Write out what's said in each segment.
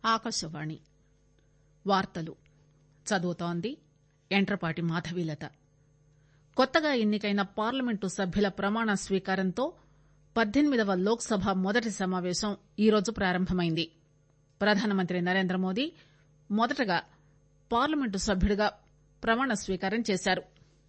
ఆకాశవాణి వార్తలు చదువుతోంది యంట్రపాటి మాధవీలత కొత్తగా ఎన్నికైన పార్లమెంటు సభ్యుల ప్రమాణ స్వీకారంతో పద్దెనిమిదవ లోక్ సభ మొదటి సమావేశం ఈరోజు ప్రారంభమైంది ప్రధానమంత్రి నరేంద్రమోదీ మొదటగా పార్లమెంటు సభ్యుడిగా ప్రమాణ స్వీకారం చేశారు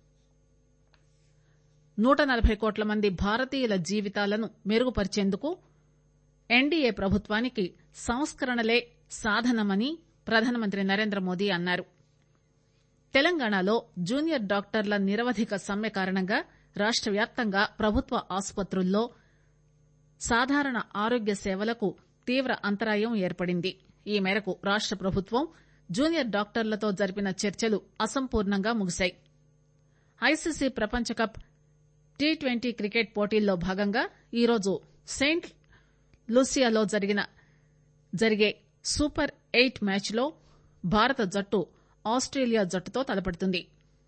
నూట నలబై కోట్ల మంది భారతీయుల జీవితాలను మెరుగుపరిచేందుకు ఎన్డీఏ ప్రభుత్వానికి సంస్కరణలే సాధనమని ప్రధానమంత్రి నరేంద్రమోదీ అన్నారు తెలంగాణలో జూనియర్ డాక్టర్ల నిరవధిక సమ్మె కారణంగా రాష్ట వ్యాప్తంగా ప్రభుత్వ ఆసుపత్రుల్లో సాధారణ ఆరోగ్య సేవలకు తీవ్ర అంతరాయం ఏర్పడింది ఈ మేరకు రాష్ట ప్రభుత్వం జూనియర్ డాక్టర్లతో జరిపిన చర్చలు అసంపూర్ణంగా ముగిశాయి ఐసీసీ ప్రపంచ కప్ టీ ట్వంటీ క్రికెట్ పోటీల్లో భాగంగా ఈరోజు సెయింట్ లూసియాలో జరిగే సూపర్ ఎయిట్ మ్యాచ్ లో భారత జట్టు ఆస్టేలియా జట్టుతో తలపడుతుంది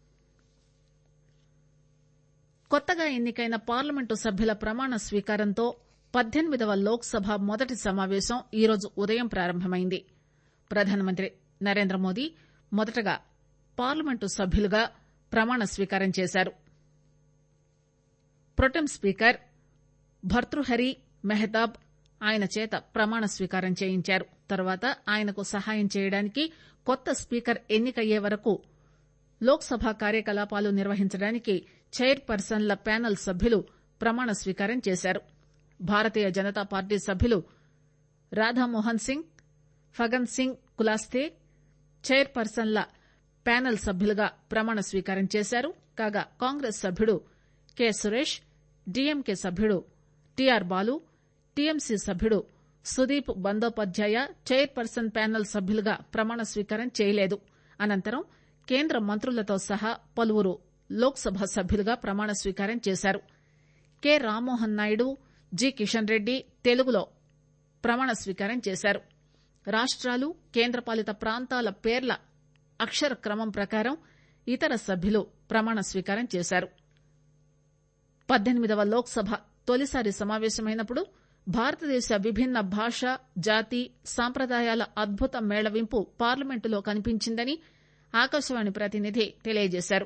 కొత్తగా ఎన్నికైన పార్లమెంటు సభ్యుల ప్రమాణ స్వీకారంతో పద్దెనిమిదవ లోక్ సభ మొదటి సమావేశం ఈరోజు ఉదయం ప్రారంభమైంది ప్రధానమంత్రి నరేంద్రమోదీ మొదటగా పార్లమెంటు సభ్యులుగా ప్రమాణ స్వీకారం చేశారు ప్రొటెం స్పీకర్ భర్తృహరి మెహతాబ్ ఆయన చేత ప్రమాణ స్వీకారం చేయించారు తర్వాత ఆయనకు సహాయం చేయడానికి కొత్త స్పీకర్ ఎన్నికయ్యే వరకు లోక్ సభ కార్యకలాపాలు నిర్వహించడానికి చైర్ పర్సన్ల ప్యానెల్ సభ్యులు ప్రమాణ స్వీకారం చేశారు భారతీయ జనతా పార్టీ సభ్యులు రాధామోహన్ సింగ్ ఫగన్ సింగ్ కులాస్తే చైర్ పర్సన్ల ప్యానెల్ సభ్యులుగా ప్రమాణ స్వీకారం చేశారు కాగా కాంగ్రెస్ సభ్యుడు కె సురేష్ డీఎంకే సభ్యుడు టీఆర్ బాలు టీఎంసీ సభ్యుడు Sudip Bandyopadhyay chair person panel సభ్యులుగా ప్రమాణ స్వీకారం చేయలేదు అనంతరం కేంద్ర మంత్రులతో సహా పలువురు లోక్ సభ సభ్యులుగా ప్రమాణ స్వీకారం చేశారు కె రామ్మోహన్ నాయుడు జి కిషన్ రెడ్డి తెలుగులో ప్రమాణ స్వీకారం చేశారు రాష్టాలు కేంద్రపాలిత ప్రాంతాల పేర్ల అక్షర క్రమం ప్రకారం ఇతర సభ్యులు ప్రమాణ స్వీకారం చేశారు పద్దెనిమిదవ లోక్ సభ తొలిసారి సమావేశమైనప్పుడు భారతదేశ విభిన్న భాష జాతి సాంప్రదాయాల అద్భుత మేళవింపు పార్లమెంటులో కనిపించిందని ఆకాశవాణి ప్రతినిధి తెలియజేశారు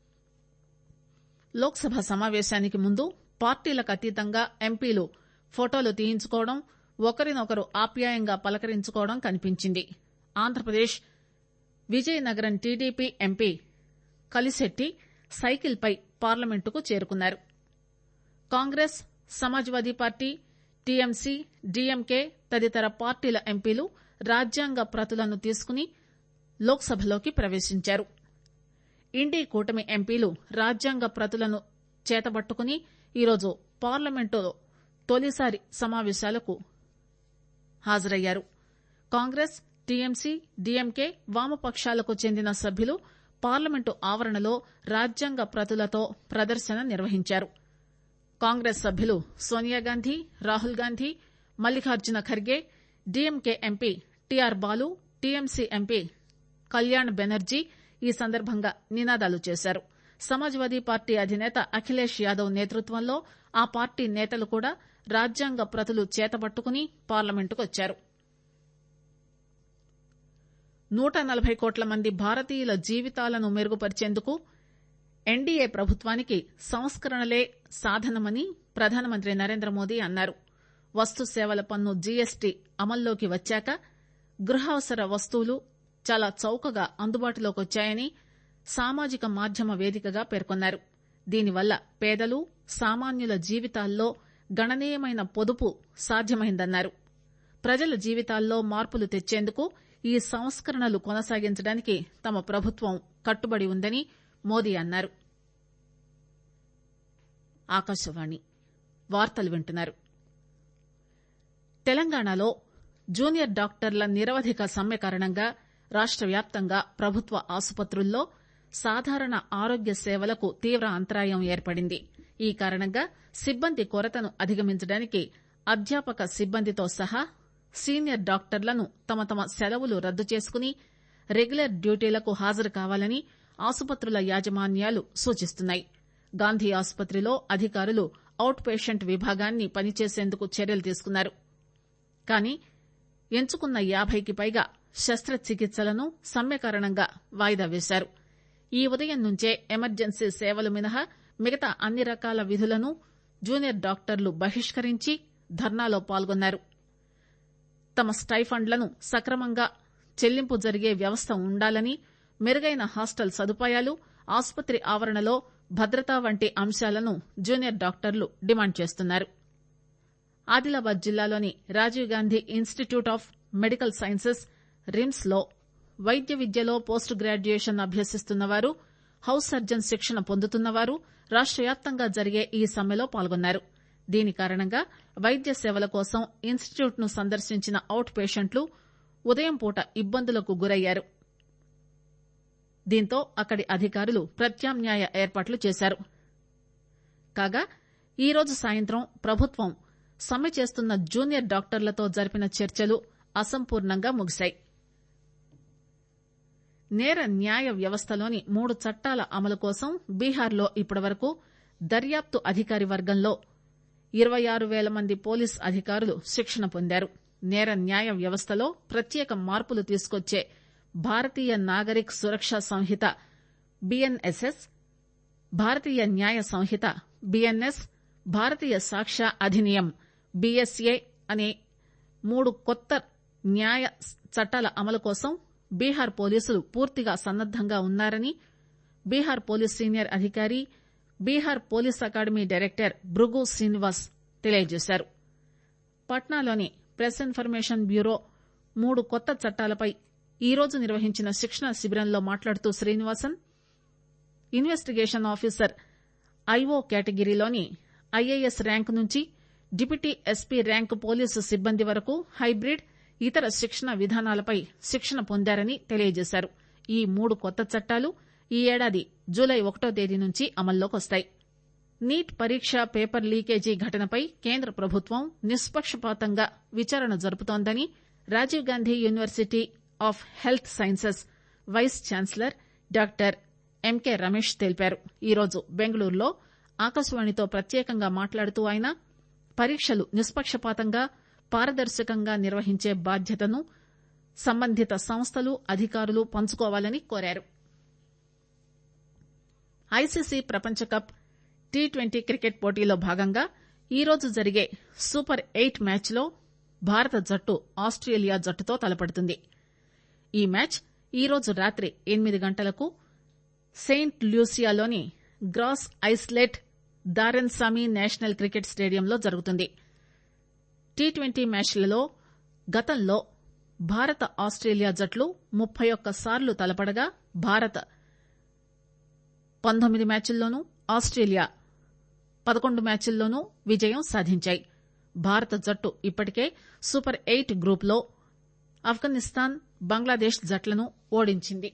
లోక్ సభ సమావేశానికి ముందు పార్టీలకు అతీతంగా ఎంపీలు ఫోటోలు తీయించుకోవడం ఒకరినొకరు ఆప్యాయంగా పలకరించుకోవడం కనిపించింది Andhra Pradesh Vizianagaram T D P M P Kalisetti cycle పై పార్లమెంటుకు చేరుకున్నారు Congress Samajwadi party T M C D M K తదితర పార్టీల ఎంపీలు రాజ్యాంగ ప్రతులను తీసుకుని లోక్ సభలోకి ప్రవేశించారు ఇండీ కూటమి ఎంపీలు రాజ్యాంగ ప్రతులను చేతబట్టుకుని ఈరోజు పార్లమెంటులో తొలిసారి సమావేశాలకు హాజరయ్యారు కాంగ్రెస్ టీఎంసీ డీఎంకే వామపక్షాలకు చెందిన సభ్యులు పార్లమెంటు ఆవరణలో రాజ్యాంగ ప్రతులతో ప్రదర్శన నిర్వహించారు కాంగ్రెస్ సభ్యులు Sonia Gandhi Rahul Gandhi Mallikarjun Kharge D M K M P T R Baalu T M C M P Kalyan Banerjee ఈ సందర్భంగా నినాదాలు చేశారు సమాజ్వాదీ పార్టీ అధినేత అఖిలేష్ యాదవ్ నేతృత్వంలో ఆ పార్టీ నేతలు కూడా రాజ్యాంగ ప్రతులు చేతబట్టుకుని పార్లమెంటుకు వచ్చారు నూట నలబై కోట్ల మంది భారతీయుల జీవితాలను మెరుగుపరిచేందుకు ఎన్డీఏ ప్రభుత్వానికి సంస్కరణలే సాధనమని ప్రధానమంత్రి నరేంద్రమోదీ అన్నారు వస్తు సేవల పన్ను జీఎస్టీ అమల్లోకి వచ్చాక గృహావసర వస్తువులు చాలా చౌకగా అందుబాటులోకి వచ్చాయని సామాజిక మాధ్యమ వేదికగా పేర్కొన్నారు దీనివల్ల పేదలు సామాన్యుల జీవితాల్లో గణనీయమైన పొదుపు సాధ్యమైందన్నారు ప్రజల జీవితాల్లో మార్పులు తెచ్చేందుకు ఈ సంస్కరణలు కొనసాగించడానికి తమ ప్రభుత్వం కట్టుబడి ఉందని మోదీ అన్నారు ఆకాశవాణి వార్తలు వింటున్నారు తెలంగాణలో జూనియర్ డాక్టర్ల నిరవధిక సమ్మె కారణంగా రాష్ట వ్యాప్తంగా ప్రభుత్వ ఆసుపత్రుల్లో సాధారణ ఆరోగ్య సేవలకు తీవ్ర అంతరాయం ఏర్పడింది ఈ కారణంగా సిబ్బంది కొరతను అధిగమించడానికి అధ్యాపక సిబ్బందితో సహా సీనియర్ డాక్టర్లను తమ తమ సెలవులు రద్దు చేసుకుని రెగ్యులర్ డ్యూటీలకు హాజరు కావాలని ఆసుపత్రుల యాజమాన్యాలు సూచిస్తున్నాయి గాంధీ ఆసుపత్రిలో అధికారులు అవుట్ పేషెంట్ విభాగాన్ని పనిచేసేందుకు చర్యలు తీసుకున్నారు కానీ ఎంచుకున్న యాభైకి పైగా శస్త్రచికిత్సలను సమ్మె కారణంగా వాయిదా వేశారు ఈ ఉదయం నుంచే ఎమర్జెన్సీ సేవలు మినహా మిగతా అన్ని రకాల విధులను జూనియర్ డాక్టర్లు బహిష్కరించి ధర్నాలో పాల్గొన్నారు తమ స్టైఫండ్లను సక్రమంగా చెల్లింపు జరిగే వ్యవస్థ ఉండాలని మెరుగైన హాస్టల్ సదుపాయాలు ఆసుపత్రి ఆవరణలో భద్రత వంటి అంశాలను జూనియర్ డాక్టర్లు డిమాండ్ చేస్తున్నారు ఆదిలాబాద్ జిల్లాలోని Rajiv Gandhi institute of medical sciences RIMS లో వైద్య విద్యలో పోస్ట్ గ్రాడ్యుయేషన్ అభ్యసిస్తున్న వారు హౌస్ సర్జన్ శిక్షణ పొందుతున్న వారు రాష్ట వ్యాప్తంగా జరిగే ఈ సమ్మెలో పాల్గొన్నారు దీని కారణంగా వైద్య సేవల కోసం ఇన్స్టిట్యూట్ ను సందర్శించిన అవుట్ పేషెంట్లు ఉదయం పూట ఇబ్బందులకు గురయ్యారు దీంతో అక్కడి అధికారులు ప్రత్యామ్నాయ ఏర్పాట్లు చేశారు కాగా ఈరోజు సాయంత్రం ప్రభుత్వం సమ్మె చేస్తున్న జూనియర్ డాక్టర్లతో జరిపిన చర్చలు అసంపూర్ణంగా ముగిశాయి నేర న్యాయ వ్యవస్థలోని మూడు చట్టాల అమలు కోసం బీహార్లో ఇప్పటివరకు దర్యాప్తు అధికారి వర్గంలో ఇరవై ఆరు పేల మంది పోలీస్ అధికారులు శిక్షణ పొందారు నేర న్యాయ వ్యవస్థలో ప్రత్యేక మార్పులు తీసుకొచ్చే భారతీయ నాగరిక్ సురక్ష సంహిత బీఎన్ఎస్ఎస్ భారతీయ న్యాయ సంహిత బీఎన్ఎస్ భారతీయ సాక్ష్య అధినియం బీఎస్ఏ అనే మూడు కొత్త న్యాయ చట్టాల అమలు కోసం బీహార్ పోలీసులు పూర్తిగా సన్నద్దంగా ఉన్నారని బీహార్ పోలీస్ సీనియర్ అధికారి Bihar police academy director Bhrigu Srinivas తెలియజేశారు పట్నాలోని ప్రెస్ ఇన్ఫర్మేషన్ బ్యూరో మూడు కొత్త చట్టాలపై ఈరోజు నిర్వహించిన శిక్షణ శిబిరంలో మాట్లాడుతూ శ్రీనివాసన్ ఇన్వెస్టిగేషన్ ఆఫీసర్ ఐఓ కేటగిరీలోని ఐఏఎస్ ర్యాంకు నుంచి డిప్యూటీ ఎస్పీ ర్యాంకు పోలీసు సిబ్బంది వరకు హైబ్రిడ్ ఇతర శిక్షణ విధానాలపై శిక్షణ పొందారని తెలియజేశారు ఈ మూడు కొత్త చట్టాలు ఈ ఏడాది జూలై ఒకటో తేదీ నుంచి అమల్లోకి వస్తాయి నీట్ పరీక్ష పేపర్ లీకేజీ ఘటనపై కేంద్ర ప్రభుత్వం నిష్పక్షపాతంగా విచారణ జరుపుతోందని Rajiv Gandhi university of health sciences vice chancellor doctor M K Ramesh తెలిపారు ఈరోజు బెంగళూరులో ఆకాశవాణితో ప్రత్యేకంగా మాట్లాడుతూ ఆయన పరీక్షలు నిష్పక్షపాతంగా పారదర్శకంగా నిర్వహించే బాధ్యతను సంబంధిత సంస్థలు అధికారులు పంచుకోవాలని కోరారు ఐసీసీ ప్రపంచ కప్ టీ ట్వంటీ క్రికెట్ పోటీలో భాగంగా ఈరోజు జరిగే సూపర్ ఎయిట్ మ్యాచ్ లో భారత జట్టు ఆస్టేలియా జట్టుతో తలపడుతుంది ఈ మ్యాచ్ ఈరోజు రాత్రి ఎనిమిది గంటలకు సెయింట్ లూసియాలోని గ్రాస్ ఐస్లెట్ దారెన్ సామి నేషనల్ క్రికెట్ స్టేడియంలో జరుగుతుంది టీ ట్వంటీ మ్యాచ్లలో గతంలో భారత ఆస్టేలియా జట్లు ముప్పై ఒక్క సార్లు తలపడగా భారత్ పంతొమ్మిది మ్యాచ్ల్లోనూ ఆస్టేలియా పదకొండు మ్యాచ్ల్లోనూ విజయం సాధించాయి భారత జట్టు ఇప్పటికే సూపర్ ఎయిట్ గ్రూప్ లో ఆఫ్ఘనిస్తాన్ బంగ్లాదేశ్ జట్లను ఓడించింది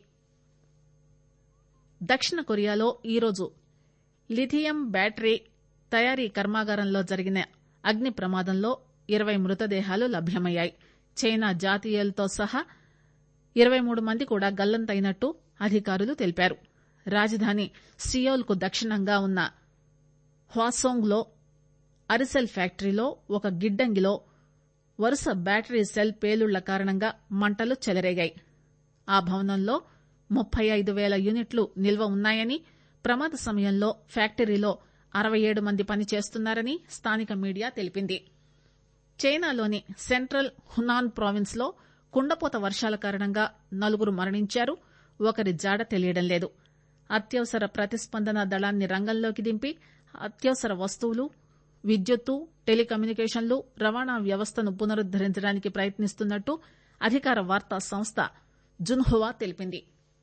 దక్షిణ కొరియాలో ఈరోజు లిథియం బ్యాటరీ తయారీ కర్మాగారంలో జరిగిన అగ్ని ప్రమాదంలో ఇరవై మృతదేహాలు లభ్యమయ్యాయి చైనా జాతీయులతో సహా ఇరవై మూడు మంది కూడా గల్లంతైనట్టు అధికారులు తెలిపారు రాజధాని సియోల్ కు దక్షిణంగా ఉన్న హ్వాసోంగ్ లో అరిసెల్ ఫ్యాక్టరీలో ఒక గిడ్డంగిలో వరుస బ్యాటరీ సెల్ పేలుళ్ల కారణంగా మంటలు చెలరేగాయి ఆ భవనంలో ముప్పై ఐదు పేల యూనిట్లు నిల్వ ఉన్నాయని ప్రమాద సమయంలో ఫ్యాక్టరీలో అరవై ఏడు మంది పనిచేస్తున్నారని స్థానిక మీడియా తెలిపింది చైనాలోని సెంట్రల్ హునాన్ ప్రావిన్స్ లో కుండపోత వర్షాల కారణంగా నలుగురు మరణించారు ఒకరి జాడ తెలియడం లేదు అత్యవసర ప్రతిస్పందన దళాన్ని రంగంలోకి దింపి అత్యవసర వస్తువులు విద్యుత్తు టెలికమ్యూనికేషన్లు రవాణా వ్యవస్థను పునరుద్దరించడానికి ప్రయత్నిస్తున్నట్టు అధికార వార్తా సంస్థ జున్హువా తెలిపింది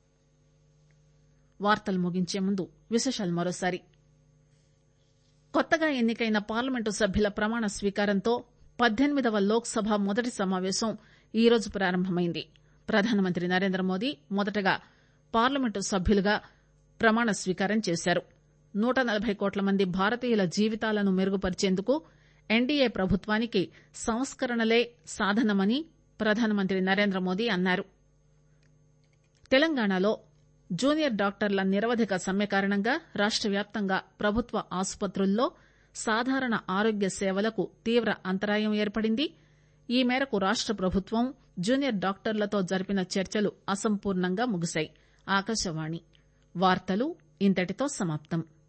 వార్తలు ముగించే ముందు విశేషాలు మరోసారి కొత్తగా ఎన్నికైన పార్లమెంటు సభ్యుల ప్రమాణ స్వీకారంతో పద్దెనిమిదవ లోక్ సభ మొదటి సమావేశం ఈరోజు ప్రారంభమైంది ప్రధానమంత్రి నరేంద్ర మోదీ మొదటగా పార్లమెంటు సభ్యులుగా ప్రమాణ స్వీకారం చేశారు నూట నలభై కోట్ల మంది భారతీయుల జీవితాలను మెరుగుపరిచేందుకు ఎన్డీఏ ప్రభుత్వానికి సంస్కరణలే సాధనమని ప్రధానమంత్రి నరేంద్ర మోదీ అన్నారు తెలంగాణలో జూనియర్ డాక్టర్ల నిరవధిక సమ్మె కారణంగా రాష్ట వ్యాప్తంగా ప్రభుత్వ ఆసుపత్రుల్లో సాధారణ ఆరోగ్య సేవలకు తీవ్ర అంతరాయం ఏర్పడింది ఈ మేరకు రాష్ట ప్రభుత్వం జూనియర్ డాక్టర్లతో జరిపిన చర్చలు అసంపూర్ణంగా ముగిశాయి ఆకాశవాణి వార్తలు ఇంతటితో సమాప్తం